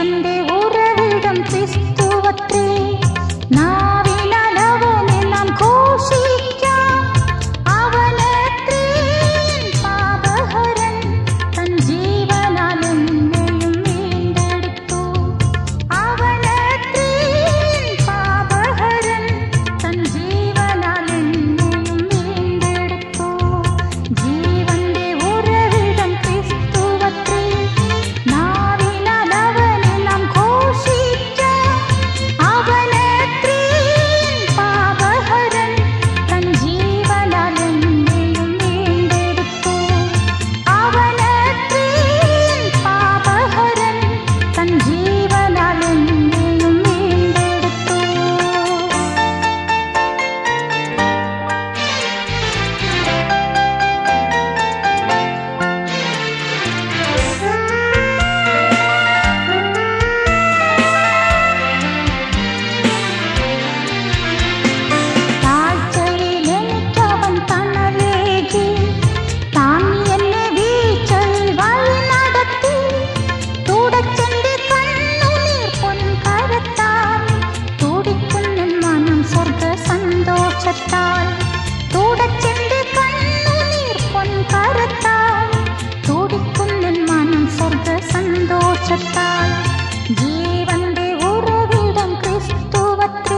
ജീവന്റെ ഉറവിടം ക്രിസ്തുവത്രേ നാവിലവനെ നാം ഘോഷിക്കാം അവനത്രേ പാപഹരൻ തൻ ജീവനാൽ എന്നെയും വീണ്ടെടുത്തു അവനത്രേ പാപഹരൻ തൻ ജീവനാൽ എന്നെയും വീണ്ടെടുത്തു ജീവന്റെ ഉറവിടം ക്രിസ്തുവത്രേ നാവിലവനെ നാം ഘോഷിക്കാം അവനത്രേ പാപഹരൻ തൻ ജീവനാൽ എന്നെയും വീണ്ടെടുത്തു അവനത്രേ പാപഹരൻ തൻ ജീവനാൽ എന്നെയും വീണ്ടെടുത്തു താഴ്ചയിൽ എനിക്കവൻ തണലേകി താങ്ങി എന്നെ വീഴ്ചയിൽ വഴി നടത്തി തുടച്ചെന്റെ കണ്ണുനീർ പൊൻകരത്താൽ തുടിക്കുന്ന മനം സ്വർഗ സന്തോഷത്താൽ തുടച്ചെന്റെ കണ്ണുനീർ പൊൻകരത്താൽ തുടിക്കുന്ന മനം സ്വർഗ സന്തോഷത്താൽ ജീവന്റെ ഉറവിടം ക്രിസ്തുവത്രേ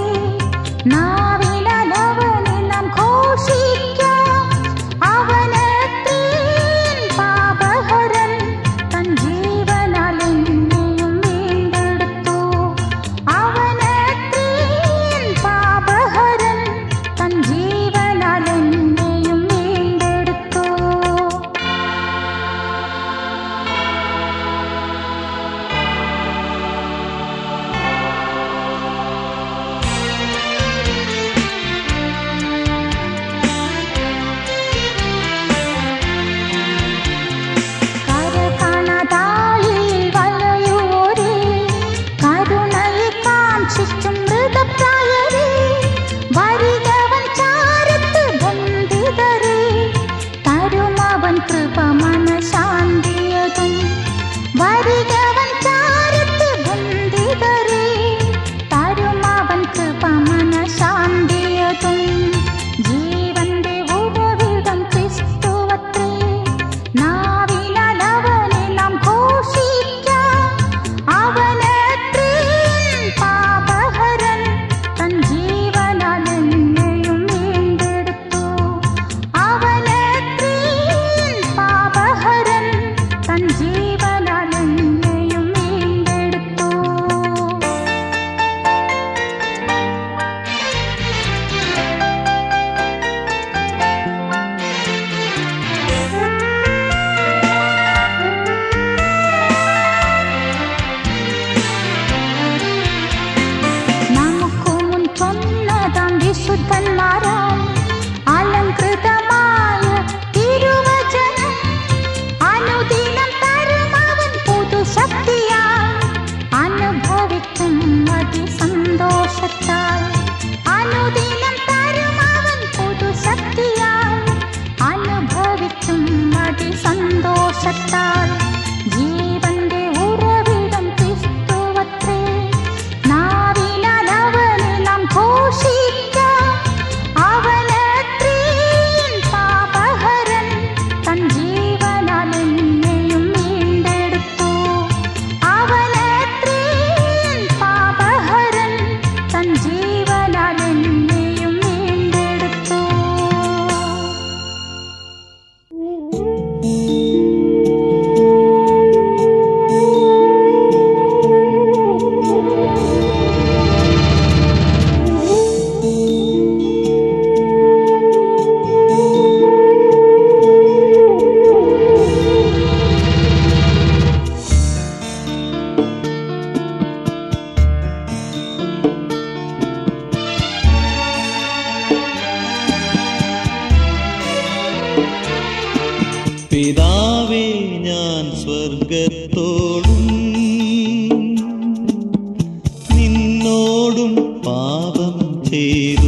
നാവിലവനെ നാം ഘോഷിക്കാം അവനത്രേ പാപഹരൻ തൻ ജീവനാൽ എന്നെയും വീണ്ടെടുത്തു അവനത്രേ പാപഹരൻ തൻ ജീവനാൽ എന്നെയും വീണ്ടെടുത്തു കര കാണാതാളിൽ വലയുവോരേ കരുണയെ കാക്ഷിച്ചും മൃതപ്രായരേ വരികവൻ ചാരത്ത് ബന്ധിതരേ തരുമവൻ കൃപ മനശാന്തിയതും വരികവൻ ചാരത്ത് ബന്ധിതരേ തരുമവൻ കൃപ മനശാന്തിയതും ജീവന്റെ ഉറവിടം ക്രിസ്തുവത്രേ നാവിലവനെ നാം ഘോഷിക്കാം അവനത്രേ പാപഹരൻ തൻ ജീവനാൽ എന്നെയും വീണ്ടെടുത്തു അവനത്രേ പാപഹരൻ തൻ ജീവനാൽ എന്നെയും വീണ്ടെടുത്തു നമുക്ക് മുൻ ചൊന്നതാം വിശുദ്ധന്മാരാം അലങ്കൃതമായ തിരുവചനം അനുദിനം തരുമവൻ പുതുശക്തിയാൽ അനുഭവിക്കും അതിസന്തോഷത്താൽ അനുദിനം തരുമവൻ പുതുശക്തിയാൽ അനുഭവിക്കും അതിസന്തോഷത്താൽ ജീവന്റെ ഉറവിടം ക്രിസ്തുവത്രേ നാവിലവനെ നാം ഘോഷിക്കാം അവനത്രേ പാപഹരൻ തൻ ജീവനാൽ എന്നെയും വീണ്ടെടുത്തു അവനത്രേ പാപഹരൻ തൻ ജീവനാൽ എന്നെയും വീണ്ടെടുത്തു പിതാവേ ഞാൻ സ്വർഗത്തോടും നിന്നോടും പാപം ചെയ്തു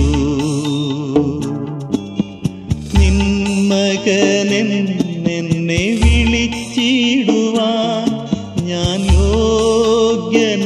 നിൻ മകനെന്നെ വിളിച്ചിടുവാൻ ഞാൻ യോഗ്യനല്ല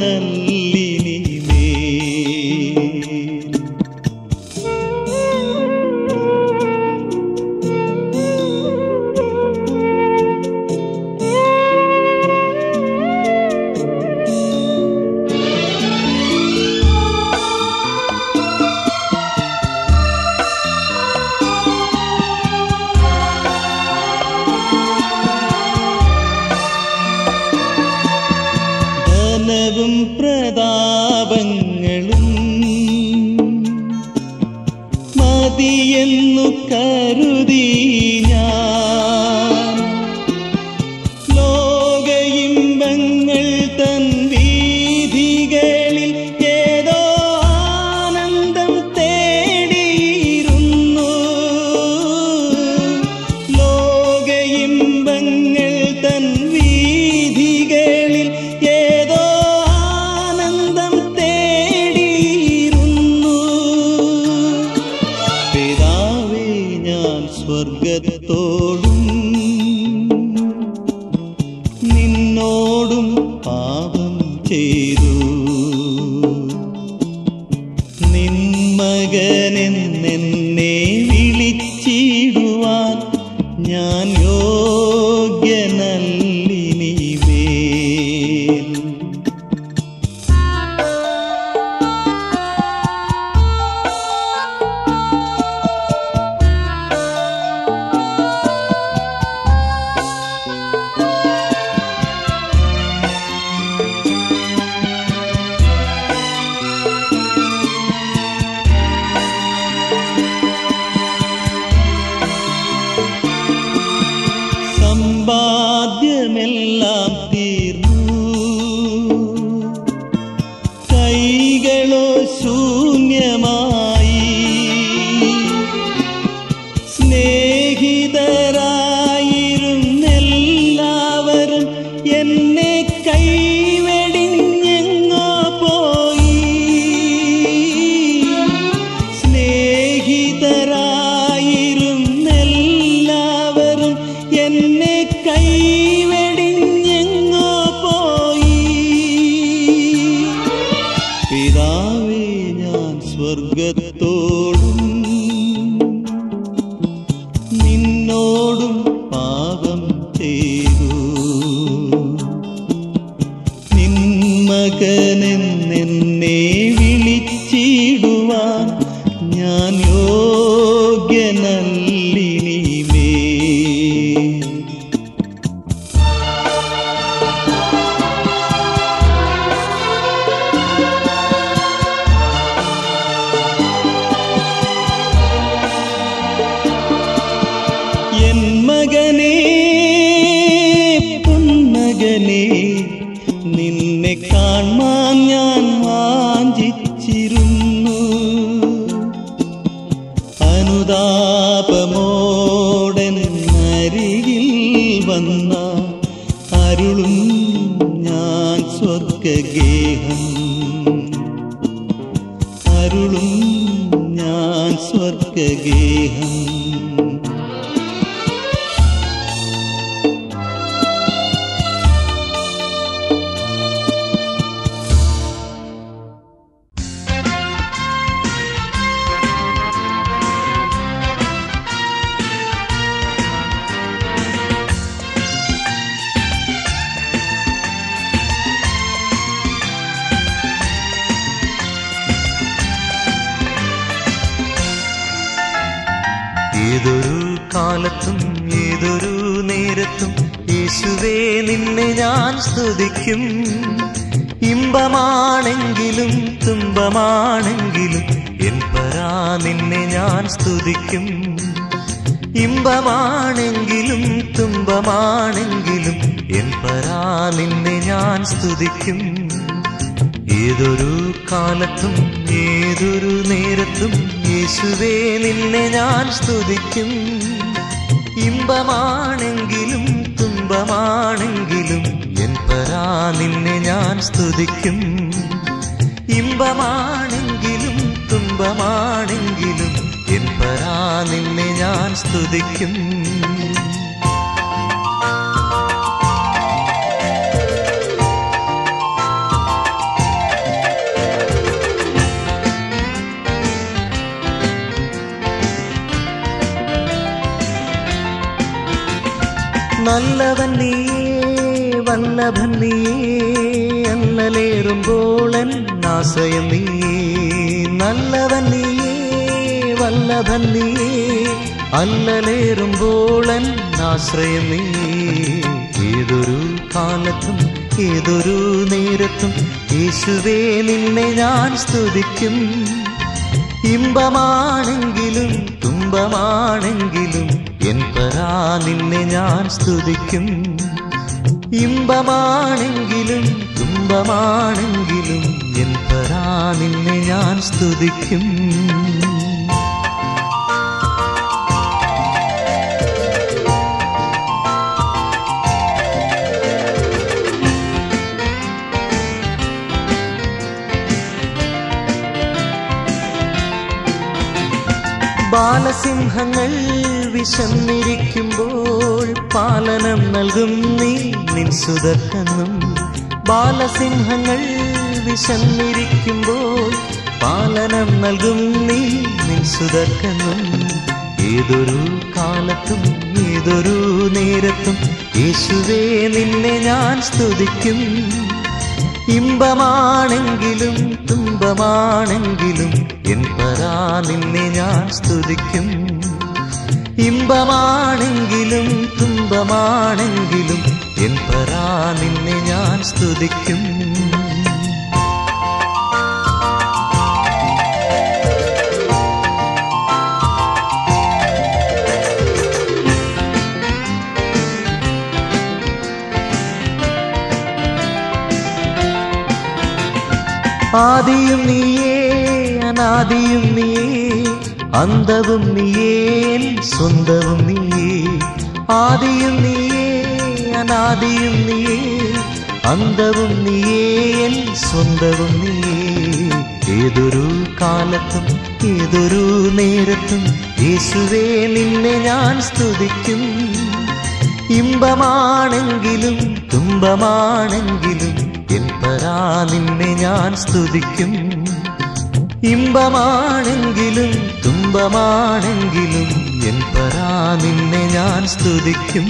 നിന്നോടും പാപം ചെയ്തു നിൻ മകനെന്നെ വിളിച്ചിടുവാൻ ഞാൻ യോഗ്യനല്ലിനിമേൽ സമ്പാദ്യമെല്ലാം തീർന്നു കൈകളോ ശൂന്യമായി സ്നേഹിതരായിരുന്നെല്ലാവരും എന്നെ കൈവെടിഞ്ഞെങ്ങോ പോയി സ്നേഹിതരായിരുന്നെല്ലാവരും എന്നെ കൈവെടിഞ്ഞെങ്ങോ പോയി പിതാവേ ഞാൻ സ്വർഗത്തോടും നിന്നോടും പാപം ചെയ്തു നിൻ മകനെന്നെ വിളിച്ചിടുവാൻ ഞാൻ യോഗ്യനല്ലിനിമേ എൻ മകനേ പൊന്മകനേ നിന്നെ കാണാൻ ഞാൻ വാഞ്ചിച്ചിരുന്നു അനുതാപമോടൻ അരികിൽ വന്ന അരുളും ഞാൻ സ്വർഗഗേഹം അരുളും ഞാൻ സ്വർഗഗേഹം ഏതൊരു കാലത്തും ഏതൊരു നേരത്തും യേശുവേ നിന്നെ ഞാൻ സ്തുതിക്കും ഇമ്പമാണെങ്കിലും തുമ്പമാണെങ്കിലും എൻ പരാ നിന്നെ ഞാൻ സ്തുതിക്കും ഇമ്പമാണെങ്കിലും തുമ്പമാണെങ്കിലും എൻ പരാ നിന്നെ ഞാൻ സ്തുതിക്കും ഏതൊരു കാലത്തും ഏതൊരു നേരത്തും യേശുവേ നിന്നെ ഞാൻ സ്തുതിക്കും ഇമ്പമാണെങ്കിലും തുമ്പമാണെങ്കിലും എൻ പരാ നിന്നെ ഞാൻ സ്തുതിക്കും ഇമ്പമാണെങ്കിലും തുമ്പമാണെങ്കിലും എൻ പരാ നിന്നെ ഞാൻ സ്തുതിക്കും നല്ലവൻ നീയേ വല്ലഭൻ നീയേ അല്ലലേറുമ്പോൾ എന്നാശയം നീയേ നല്ലവൻ നീയേ വല്ലഭൻ നീയേ അല്ലലേറുമ്പോൾ എന്നാശ്രയം നീയേ ഏതൊരു കാലത്തും ഏതൊരു നേരത്തും യേശുവേ നിന്നെ ഞാൻ സ്തുതിക്കും ഇമ്പമാണെങ്കിലും തുമ്പമാണെങ്കിലും എൻ പരാ നിന്നെ ഞാൻ സ്തുതിക്കും ഇമ്പമാണെങ്കിലും തുമ്പമാണെങ്കിലും എൻ പരാ നിന്നെ ഞാൻ സ്തുതിക്കും ബാലസിംഹങ്ങൾ വിശന്നിരിക്കുമ്പോൾ പാലനം നൽകും നീ നിൻ സുതർക്കെന്നും ബാലസിംഹങ്ങൾ വിശന്നിരിക്കുമ്പോൾ പാലനം നൽകും നീ നിൻ സുതർക്കെന്നും ഏതൊരു കാലത്തും ഏതൊരു നേരത്തും യേശുവേ നിന്നെ ഞാൻ സ്തുതിക്കും ഇമ്പമാണെങ്കിലും തുമ്പമാണെങ്കിലും എൻ പരാ നിന്നെ ഞാൻ സ്തുതിക്കും ഇമ്പമാണെങ്കിലും തുമ്പമാണെങ്കിലും എൻ പരാ നിന്നെ ഞാൻ സ്തുതിക്കും ആദിയും നീയേ അനാദിയും നീയേ അന്തവും നീയേ എൻ സ്വന്തവും നീയേ ആദിയും നീയേ അനാദിയും നീയേ അന്തവും നീയേ എൻ സ്വന്തവും നീയേ ഏതൊരു കാലത്തും ഏതൊരു നേരത്തും യേശുവേ നിന്നെ ഞാൻ സ്തുതിക്കും ഇമ്പമാണെങ്കിലും തുമ്പമാണെങ്കിലും എൻ പരാ നിന്നെ ഞാൻ സ്തുതിക്കും ഇമ്പമാണെങ്കിലും തുമ്പമാണെങ്കിലും എൻ പരാ നിന്നെ ഞാൻ സ്തുതിക്കും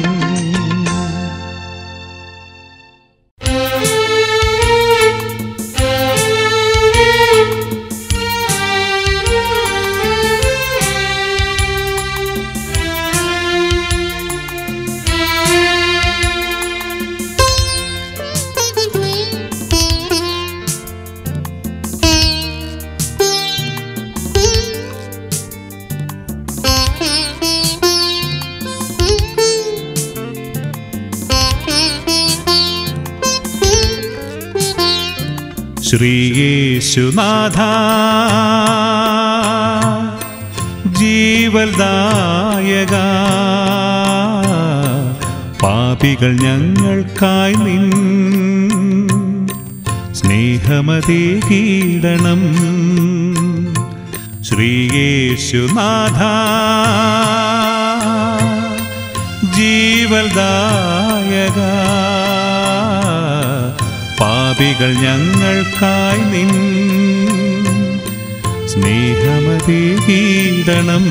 ശ്രീയേശുനാഥ ജീവൽദായക പാപികൾ ഞങ്ങൾക്കായി നിൻ സ്നേഹമതേ കീടണം ശ്രീയേശുനാഥ ജീവൽദായക പാപികൾ ഞങ്ങൾക്കായി നിൻ സ്നേഹമതേ കീടണം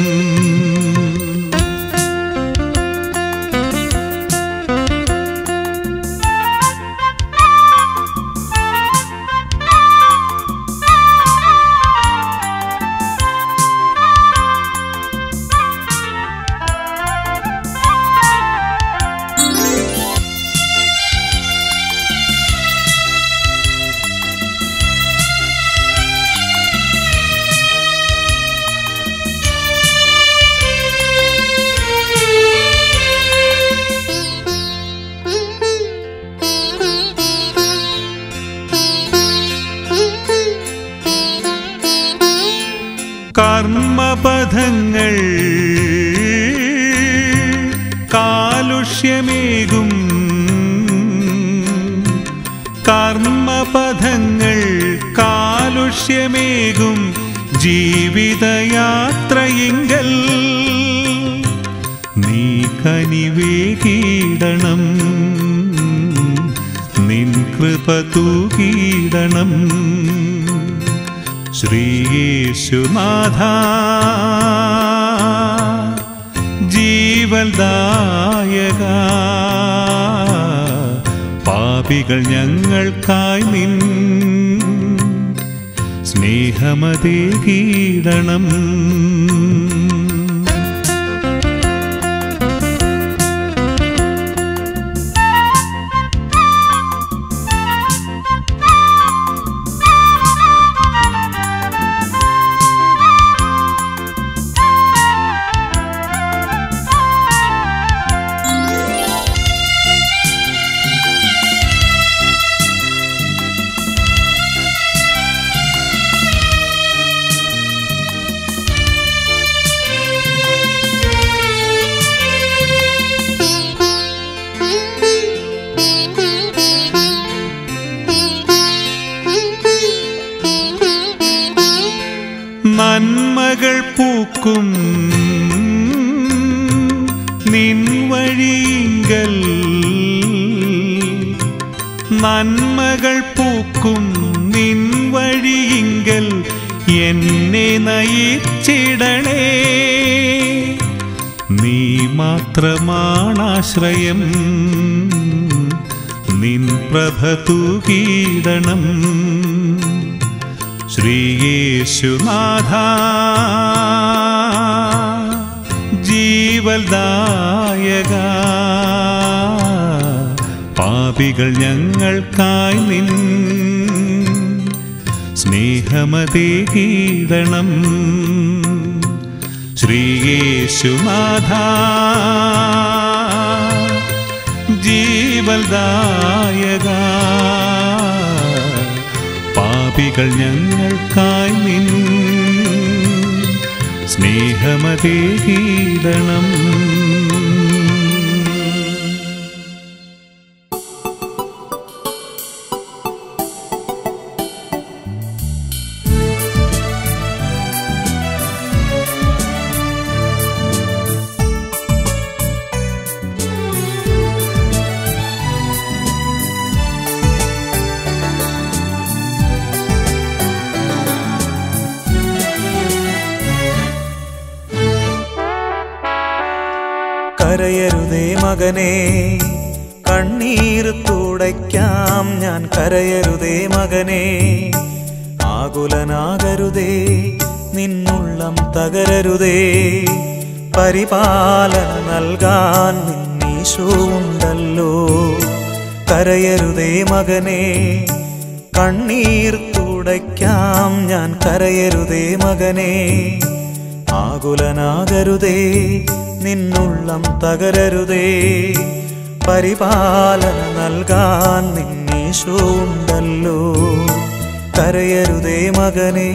കർമ്മപഥങ്ങൾ കാലുഷ്യമേകും കർമ്മപഥങ്ങൾ കാലുഷ്യമേകും ജീവിതയാത്രയെങ്കൽ നീ കനിവേകീടണം നിൻ കൃപ തൂകീടണം ശ്രീയേശുനാഥ ജീവൽദായക പാപികൾ ഞങ്ങൾക്കായി നിൻ സ്നേഹമതേ കീടണം നന്മകൾ പൂക്കും നിൻ വഴി വഴിയിങ്കൽ നന്മകൾ പൂക്കും നിൻ വഴിയിങ്കൽ എന്നെ നയിച്ചിടണേ നീ മാത്രമാണാശ്രയം നിൻ പ്രഭ തൂകിടണം ശ്രീയേശുനാഥ ജീവൽദായക പാപികൾ ഞങ്ങൾക്കായി നിൻ സ്നേഹമതേ കീടണം ശ്രീയേശുനാഥ ജീവൽദായക പാപികൾ ഞങ്ങൾക്കായി നിൻ സ്നേഹമതേ കീടണം കരയരുതേ മകനെ കണ്ണീർ തുടയ്ക്കാം ഞാൻ കരയരുതേ മകനെ ആകുലനാകരുതേ നിന്നുള്ളം തകരരുതേ പരിപാലന നൽകാൻ നിന്നീശോ ഉണ്ടല്ലോ കരയരുതേ മകനെ കണ്ണീർ തുടയ്ക്കാം ഞാൻ കരയരുതേ മകനെ ആകുലനാകരുതേ നിന്നുള്ളം തകരരുതേ പരിപാലന നൽകാൻ നിന്നീശോ ഉണ്ടല്ലോ കരയരുതേ മകനേ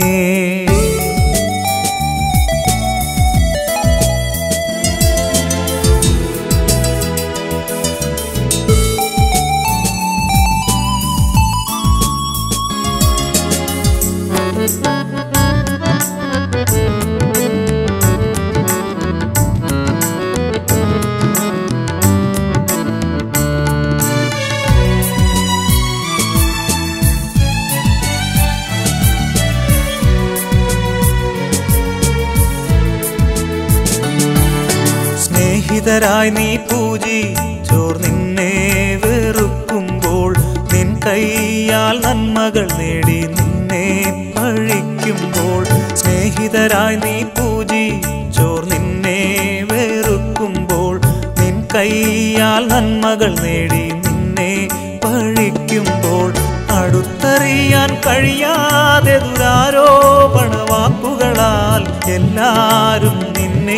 സ്നേഹിതരായി നീ പൂജി ചോർ നിന്നെ വെറുക്കുമ്പോൾ നിൻ കൈയാൽ നന്മകൾ നേടി നിന്നെ പഴിക്കുമ്പോൾ സ്നേഹിതരായി നീ പൂജി ചോർ നിന്നെ വെറുക്കുമ്പോൾ നിൻ കൈയാൽ നന്മകൾ നേടി നിന്നെ പഴിക്കുമ്പോൾ അടുത്തറിയാൻ കഴിയാതെ ദുരാരോപണ വാക്കുകളാൽ എല്ലാരും നിന്നെ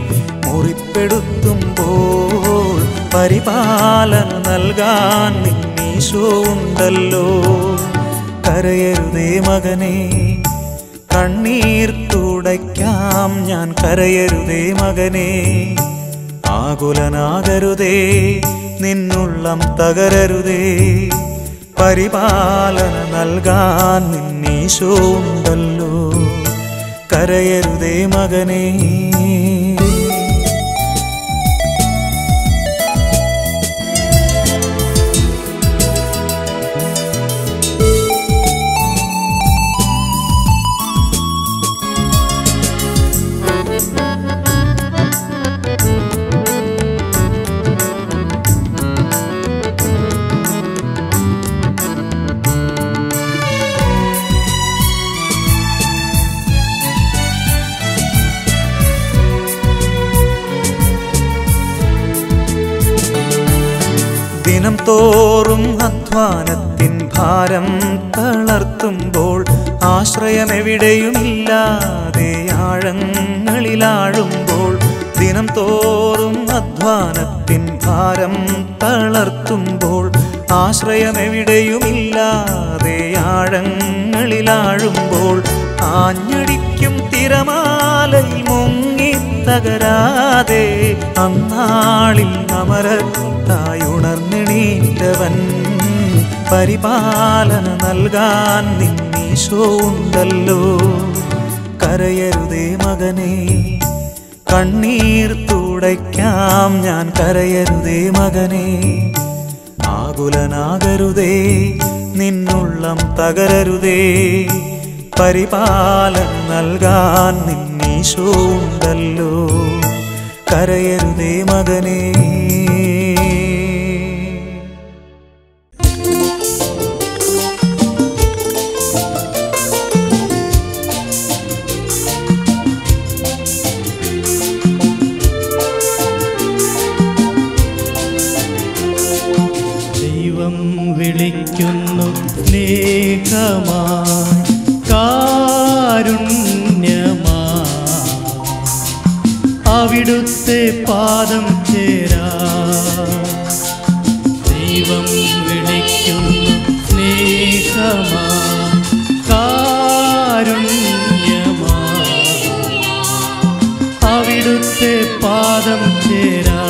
മുറിപ്പെടുത്തുമ്പോൾ പരിപാലന നൽകാൻ നിന്നീശോ ഉണ്ടല്ലോ കരയരുതേ മകനെ കണ്ണീർ തുടയ്ക്കാം ഞാൻ കരയരുതേ മകനെ ആകുലനാകരുതേ നിന്നുള്ളം തകരരുതേ പരിപാലന നൽകാൻ നിന്നീശോ ഉണ്ടല്ലോ കരയരുതേ മകനേ ദിനം തോറും അധ്വാനത്തിൻ ഭാരം തളർത്തുമ്പോൾ ആശ്രയമെവിടെയുമില്ലാതെ ആഴങ്ങളിലാഴുമ്പോൾ ദിനം തോറും അധ്വാനത്തിൻ ഭാരം തളർത്തുമ്പോൾ ആശ്രയമെവിടെയുമില്ലാതെ ആഴങ്ങളിലാഴുമ്പോൾ ആഞ്ഞടിക്കും തിരമാലയിൽ മുങ്ങി തകരാതെ അന്നാളിൽ അമരത്തായി ഉണർന്നെണീറ്റവൻ പരിപാലന നൽകാൻ നിന്നീശോ ഉണ്ടല്ലോ കരയരുതേ മകനെ കണ്ണീർ തൂട തുടയ്ക്കാം ഞാൻ കരയരുതേ മകനെ ആകുലനാകരുതേ നിന്നുള്ളം തകരരുതേ പരിപാലനം നൽകാൻ നിന്നീശോ ഉണ്ടല്ലോ കരയരുതേ മകനേ ദൈവം വിളിക്കുന്നു സ്നേഹമായി കാരുണ്യമാ അവിടുത്തെ പാദം ചേരാ ദൈവം വിളിക്കുന്നു സ്നേഹമാ കാരുണ്യമാ അവിടുത്തെ പാദം ചേരാ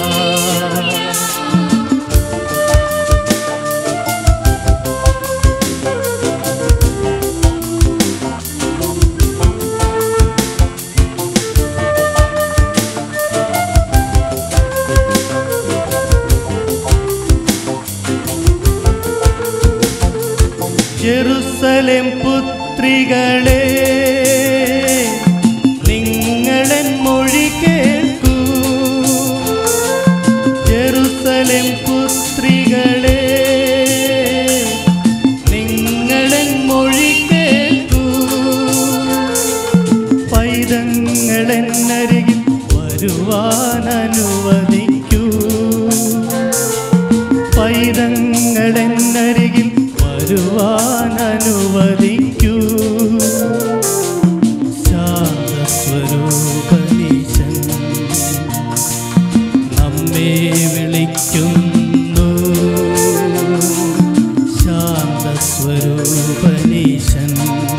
ജെറുസലേം പുത്രികളെ നിങ്ങളൻ മൊഴി കേൾക്കൂ ജെറുസലേം പുത്രികളെ നിങ്ങളൻ മൊഴി കേൾക്കൂ പൈതങ്ങളെന്നരികിൽ വരുവാൻ അനുവദിക്കൂ പൈതങ്ങളെന്നരികിൽ വരുവാൻ അനുവദിക്കൂ ശാന്തസ്വരൂപനീശൻ നമ്മെ വിളിക്കുന്നു ശാന്തസ്വരൂപനീശൻ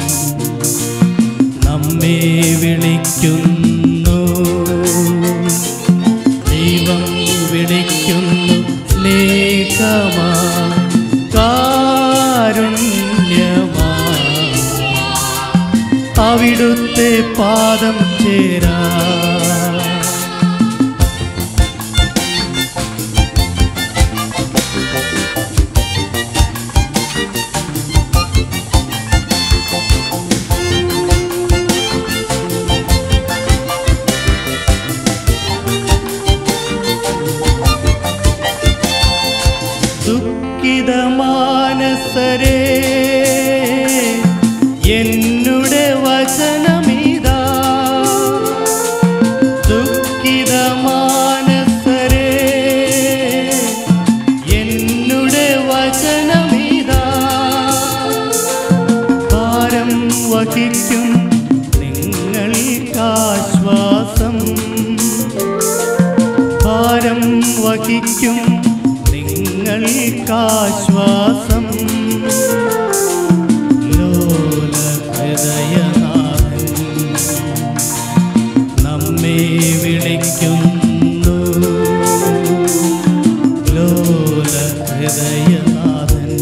നമ്മെ വിളിക്കുന്നു ദൈവം വിളിക്കുന്നു സ്നേഹമാ കാരുണ്യമാ അവിടുത്തെ പാദം ചേരാ ദുഃഖിത മാനസരേ എന്നുടെ വചനമിതാ ദുഃഖിത മാനസരേ എന്നുടെ വചനമിതാ ഭാരം വഹിക്കും നിങ്ങൾക്കാശ്വാസം ഭാരം വഹിക്കും നിങ്ങൾക്കാശ്വാസം ലോല ഹൃദയനാഥൻ നമ്മെ വിളിക്കുന്നു ലോല ഹൃദയനാഥൻ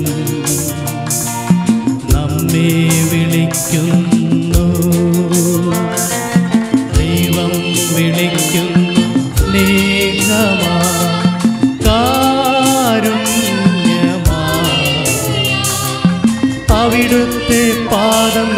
നമ്മെ വിളിക്കുന്നു ദൈവം വിളിക്കുന്നു സ്നേഹമാ കാരുണ്യമാ അവിടുത്തെ പാദം